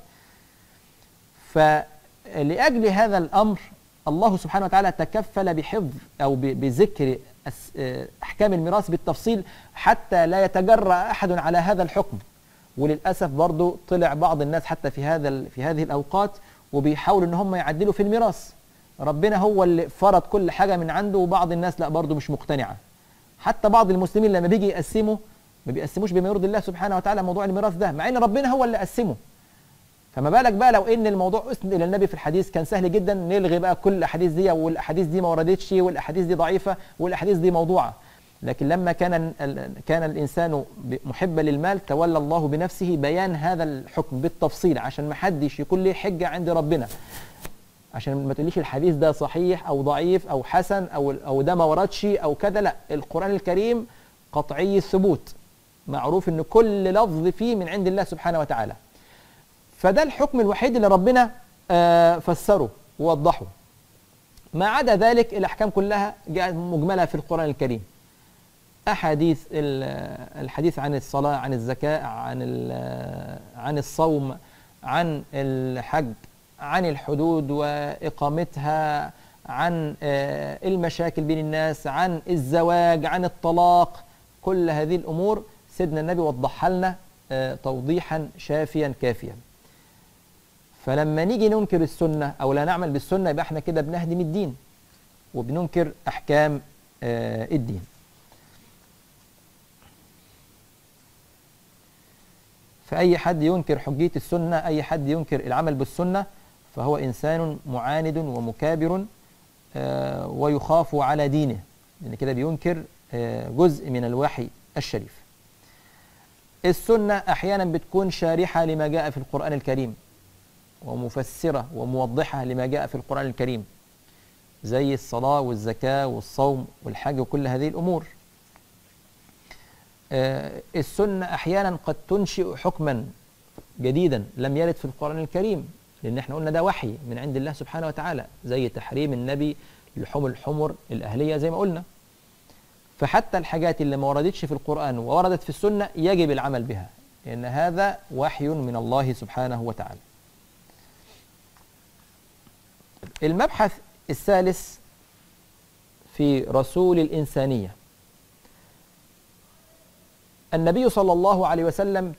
فلأجل هذا الأمر الله سبحانه وتعالى تكفل بحفظ أو بذكر أحكام الميراث بالتفصيل حتى لا يتجرأ أحد على هذا الحكم وللأسف برضو طلع بعض الناس حتى في هذا في هذه الأوقات وبيحاولوا إن هم يعدلوا في الميراث ربنا هو اللي فرض كل حاجة من عنده وبعض الناس لا برضو مش مقتنعة حتى بعض المسلمين لما بيجي يقسموا ما بيقسموش بما يرضي الله سبحانه وتعالى موضوع الميراث ده مع ان ربنا هو اللي قسمه فما بالك بقى لو ان الموضوع اسند الى النبي في الحديث كان سهل جدا نلغي بقى كل الاحاديث دي والاحاديث دي ما وردتش والاحاديث دي ضعيفه والاحاديث دي موضوعه لكن لما كان كان الانسان محبا للمال تولى الله بنفسه بيان هذا الحكم بالتفصيل عشان ما حدش يكون ليه حجه عند ربنا عشان ما تقوليش الحديث ده صحيح او ضعيف او حسن او او ده ما وردش او كذا لا القران الكريم قطعي الثبوت معروف ان كل لفظ فيه من عند الله سبحانه وتعالى فده الحكم الوحيد اللي ربنا آه فسره ووضحه ما عدا ذلك الأحكام كلها جاءت مجملة في القرآن الكريم أحاديث الحديث عن الصلاة عن الزكاة عن عن الصوم عن الحج عن الحدود وإقامتها عن المشاكل بين الناس عن الزواج عن الطلاق كل هذه الأمور سيدنا النبي وضحها لنا توضيحا شافيا كافيا فلما نيجي ننكر السنة أو لا نعمل بالسنة يبقى احنا كده بنهدم الدين وبننكر أحكام آه الدين فأي حد ينكر حجية السنة أي حد ينكر العمل بالسنة فهو إنسان معاند ومكابر آه ويخاف على دينه لأن كده بينكر آه جزء من الوحي الشريف السنة أحيانا بتكون شارحة لما جاء في القرآن الكريم ومفسرة وموضحة لما جاء في القرآن الكريم زي الصلاة والزكاة والصوم والحج وكل هذه الأمور آه السنة أحيانا قد تنشئ حكما جديدا لم يرد في القرآن الكريم لأن احنا قلنا ده وحي من عند الله سبحانه وتعالى زي تحريم النبي لحوم الحمر الأهلية زي ما قلنا فحتى الحاجات اللي ما وردتش في القرآن ووردت في السنة يجب العمل بها لأن هذا وحي من الله سبحانه وتعالى المبحث الثالث في رسول الإنسانية النبي صلى الله عليه وسلم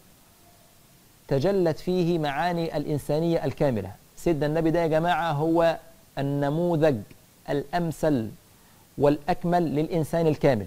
تجلت فيه معاني الإنسانية الكاملة سيدنا النبي ده يا جماعة هو النموذج الأمثل والأكمل للإنسان الكامل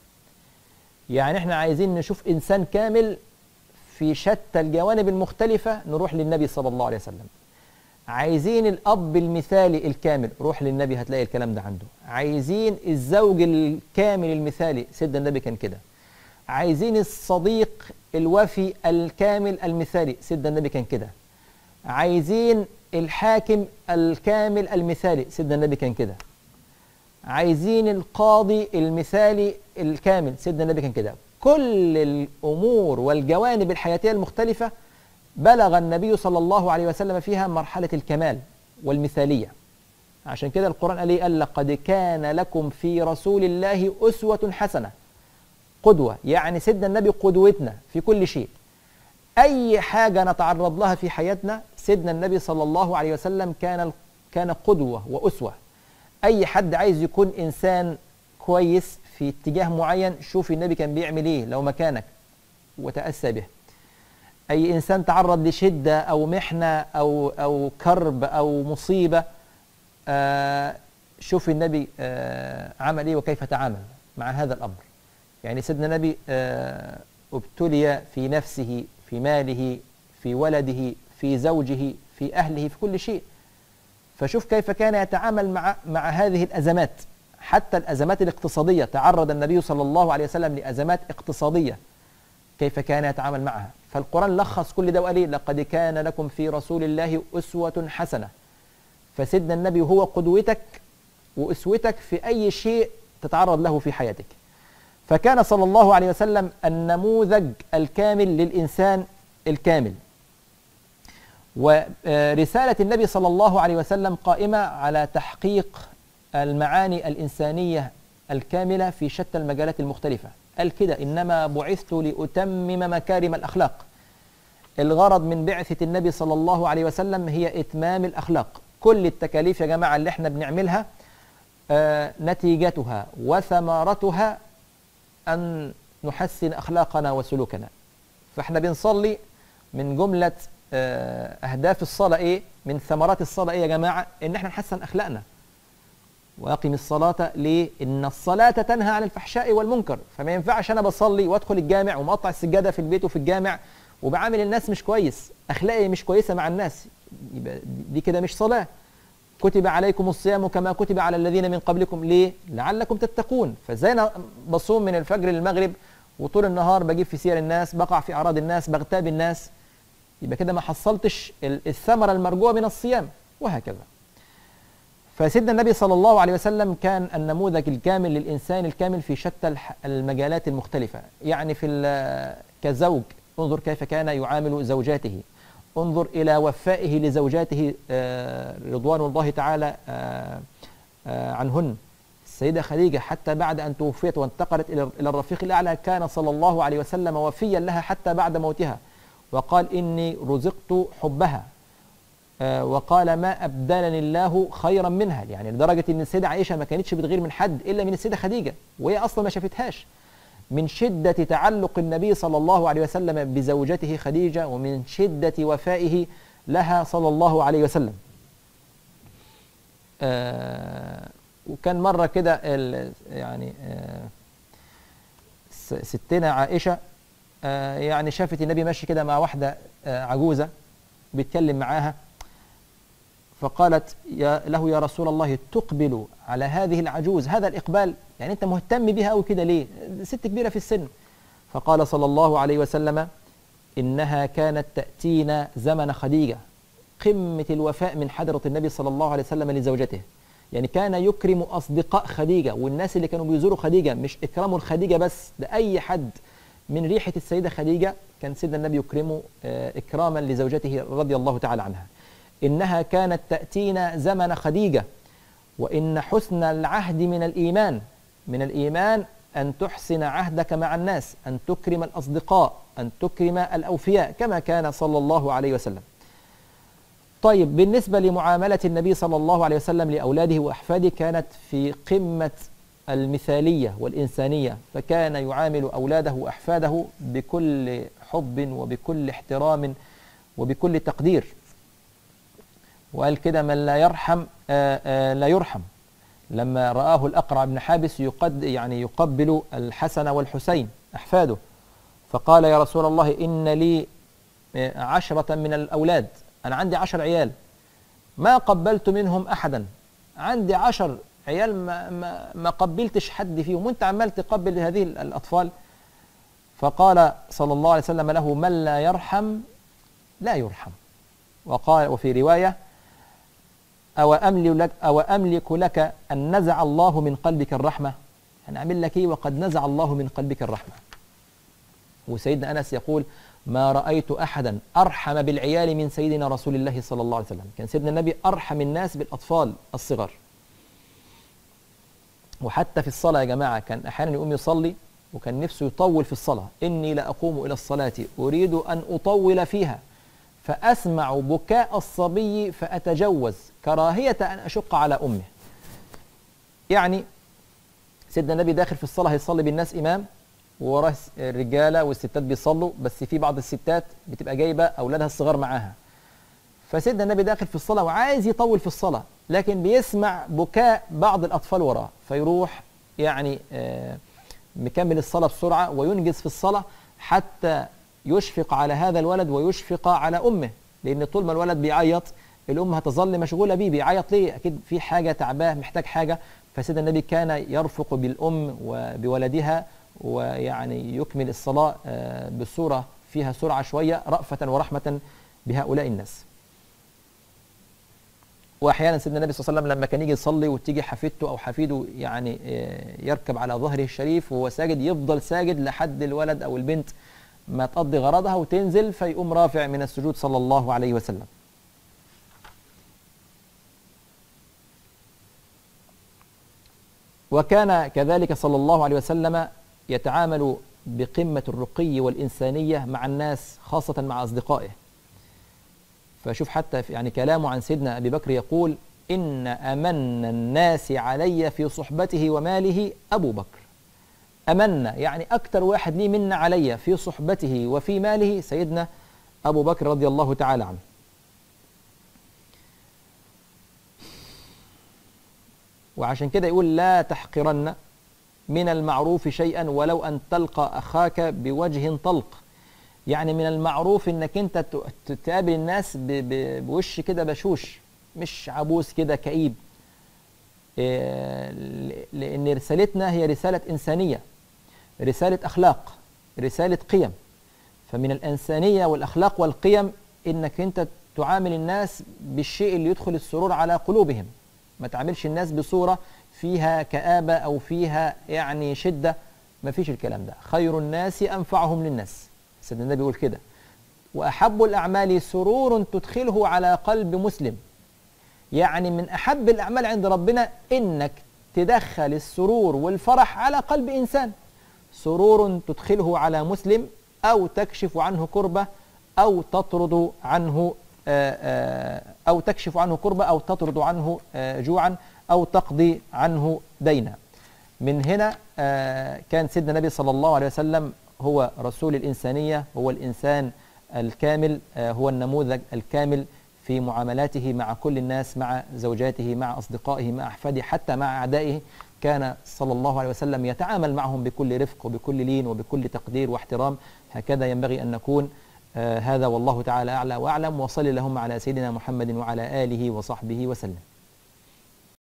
يعني احنا عايزين نشوف إنسان كامل في شتى الجوانب المختلفة نروح للنبي صلى الله عليه وسلم عايزين الأب المثالي الكامل روح للنبي هتلاقي الكلام ده عنده عايزين الزوج الكامل المثالي سيدنا النبي كان كده عايزين الصديق الوفي الكامل المثالي سيدنا النبي كان كده عايزين الحاكم الكامل المثالي سيدنا النبي كان كده عايزين القاضي المثالي الكامل سيدنا النبي كان كده كل الأمور والجوانب الحياتية المختلفة بلغ النبي صلى الله عليه وسلم فيها مرحلة الكمال والمثالية عشان كده القرآن قال قال لقد كان لكم في رسول الله أسوة حسنة قدوة يعني سيدنا النبي قدوتنا في كل شيء أي حاجة نتعرض لها في حياتنا سيدنا النبي صلى الله عليه وسلم كان كان قدوة وأسوة أي حد عايز يكون إنسان كويس في اتجاه معين شوف النبي كان بيعمل إيه لو مكانك وتأسى به أي إنسان تعرض لشدة أو محنة أو أو كرب أو مصيبة آه شوف النبي آه عمل إيه وكيف تعامل مع هذا الأمر يعني سيدنا النبي آه ابتلي في نفسه في ماله في ولده في زوجه في أهله في كل شيء فشوف كيف كان يتعامل مع مع هذه الأزمات حتى الأزمات الاقتصادية تعرض النبي صلى الله عليه وسلم لأزمات اقتصادية كيف كان يتعامل معها فالقرآن لخص كل ده وقال إيه لقد كان لكم في رسول الله أسوة حسنة فسيدنا النبي هو قدوتك وأسوتك في أي شيء تتعرض له في حياتك فكان صلى الله عليه وسلم النموذج الكامل للإنسان الكامل ورسالة النبي صلى الله عليه وسلم قائمة على تحقيق المعاني الإنسانية الكاملة في شتى المجالات المختلفة قال كده إنما بعثت لأتمم مكارم الأخلاق الغرض من بعثة النبي صلى الله عليه وسلم هي إتمام الأخلاق كل التكاليف يا جماعة اللي احنا بنعملها آه نتيجتها وثمرتها أن نحسن أخلاقنا وسلوكنا فاحنا بنصلي من جملة آه أهداف الصلاة إيه من ثمرات الصلاة إيه يا جماعة إن احنا نحسن أخلاقنا وأقم الصلاة ليه؟ إن الصلاة تنهى عن الفحشاء والمنكر فما ينفعش أنا بصلي وأدخل الجامع ومقطع السجادة في البيت وفي الجامع وبعامل الناس مش كويس أخلاقي مش كويسة مع الناس يبقى دي كده مش صلاة كتب عليكم الصيام كما كتب على الذين من قبلكم ليه؟ لعلكم تتقون فازاي انا بصوم من الفجر للمغرب وطول النهار بجيب في سير الناس بقع في اعراض الناس بغتاب الناس يبقى كده ما حصلتش الثمره المرجوه من الصيام وهكذا فسيدنا النبي صلى الله عليه وسلم كان النموذج الكامل للانسان الكامل في شتى المجالات المختلفه يعني في كزوج انظر كيف كان يعامل زوجاته انظر إلى وفائه لزوجاته رضوان الله تعالى عنهن السيدة خديجة حتى بعد أن توفيت وانتقلت إلى الرفيق الأعلى كان صلى الله عليه وسلم وفيا لها حتى بعد موتها وقال إني رزقت حبها وقال ما أبدلني الله خيرا منها يعني لدرجة أن السيدة عائشة ما كانتش بتغير من حد إلا من السيدة خديجة وهي أصلا ما شافتهاش من شدة تعلق النبي صلى الله عليه وسلم بزوجته خديجة ومن شدة وفائه لها صلى الله عليه وسلم آه وكان مرة كده يعني آه ستنا عائشة آه يعني شافت النبي ماشي كده مع واحدة آه عجوزة بيتكلم معاها فقالت يا له يا رسول الله تقبل على هذه العجوز هذا الإقبال يعني أنت مهتم بها أو كده ليه ست كبيرة في السن فقال صلى الله عليه وسلم إنها كانت تأتينا زمن خديجة قمة الوفاء من حضرة النبي صلى الله عليه وسلم لزوجته يعني كان يكرم أصدقاء خديجة والناس اللي كانوا بيزوروا خديجة مش إكرام الخديجة بس ده أي حد من ريحة السيدة خديجة كان سيدنا النبي يكرمه إكراما لزوجته رضي الله تعالى عنها إنها كانت تأتينا زمن خديجة وإن حسن العهد من الإيمان من الإيمان أن تحسن عهدك مع الناس أن تكرم الأصدقاء أن تكرم الأوفياء كما كان صلى الله عليه وسلم طيب بالنسبة لمعاملة النبي صلى الله عليه وسلم لأولاده وأحفاده كانت في قمة المثالية والإنسانية فكان يعامل أولاده وأحفاده بكل حب وبكل احترام وبكل تقدير وقال كده من لا يرحم آآ آآ لا يرحم لما رآه الأقرع بن حابس يقد يعني يقبل الحسن والحسين أحفاده فقال يا رسول الله إن لي عشرة من الأولاد أنا عندي عشر عيال ما قبلت منهم أحدا عندي عشر عيال ما, ما, ما قبلتش حد فيهم وانت عمال تقبل هذه الأطفال فقال صلى الله عليه وسلم له من لا يرحم لا يرحم وقال وفي رواية أو أملك لك, أو أملك لك أن نزع الله من قلبك الرحمة أنا أعمل لك إيه وقد نزع الله من قلبك الرحمة وسيدنا أنس يقول ما رأيت أحدا أرحم بالعيال من سيدنا رسول الله صلى الله عليه وسلم كان سيدنا النبي أرحم الناس بالأطفال الصغر وحتى في الصلاة يا جماعة كان أحيانا يقوم يصلي وكان نفسه يطول في الصلاة إني لأقوم إلى الصلاة أريد أن أطول فيها فأسمع بكاء الصبي فأتجوز كراهية أن أشق على أمه يعني سيدنا النبي داخل في الصلاة هيصلي بالناس إمام ووراه الرجالة والستات بيصلوا بس في بعض الستات بتبقى جايبة أولادها الصغار معاها فسيدنا النبي داخل في الصلاة وعايز يطول في الصلاة لكن بيسمع بكاء بعض الأطفال وراه فيروح يعني آه مكمل الصلاة بسرعة وينجز في الصلاة حتى يشفق على هذا الولد ويشفق على أمه لأن طول ما الولد بيعيط الأم هتظل مشغولة بيه بيعيط ليه أكيد في حاجة تعباه محتاج حاجة فسيدنا النبي كان يرفق بالأم وبولدها ويعني يكمل الصلاة بصورة فيها سرعة شوية رأفة ورحمة بهؤلاء الناس واحيانا سيدنا النبي صلى الله عليه وسلم لما كان يجي يصلي وتيجي حفيدته او حفيده يعني يركب على ظهره الشريف وهو ساجد يفضل ساجد لحد الولد او البنت ما تقضي غرضها وتنزل فيقوم رافع من السجود صلى الله عليه وسلم وكان كذلك صلى الله عليه وسلم يتعامل بقمة الرقي والإنسانية مع الناس خاصة مع أصدقائه فشوف حتى في يعني كلامه عن سيدنا أبي بكر يقول إن أمن الناس علي في صحبته وماله أبو بكر أمن يعني أكثر واحد ليه من علي في صحبته وفي ماله سيدنا أبو بكر رضي الله تعالى عنه وعشان كده يقول لا تحقرن من المعروف شيئا ولو أن تلقى أخاك بوجه طلق يعني من المعروف انك انت تقابل الناس بوش كده بشوش مش عبوس كده كئيب لان رسالتنا هي رساله انسانيه رساله اخلاق رساله قيم فمن الانسانيه والاخلاق والقيم انك انت تعامل الناس بالشيء اللي يدخل السرور على قلوبهم ما تعاملش الناس بصوره فيها كآبه او فيها يعني شده ما فيش الكلام ده خير الناس انفعهم للناس سيدنا النبي يقول كده وأحب الأعمال سرور تدخله على قلب مسلم يعني من أحب الأعمال عند ربنا إنك تدخل السرور والفرح على قلب إنسان سرور تدخله على مسلم أو تكشف عنه كربة أو تطرد عنه أو تكشف عنه كربة أو تطرد عنه جوعا أو تقضي عنه دينا من هنا كان سيدنا النبي صلى الله عليه وسلم هو رسول الإنسانية هو الإنسان الكامل هو النموذج الكامل في معاملاته مع كل الناس مع زوجاته مع أصدقائه مع أحفاده حتى مع أعدائه كان صلى الله عليه وسلم يتعامل معهم بكل رفق وبكل لين وبكل تقدير واحترام هكذا ينبغي أن نكون هذا والله تعالى أعلى وأعلم وصل اللهم على سيدنا محمد وعلى آله وصحبه وسلم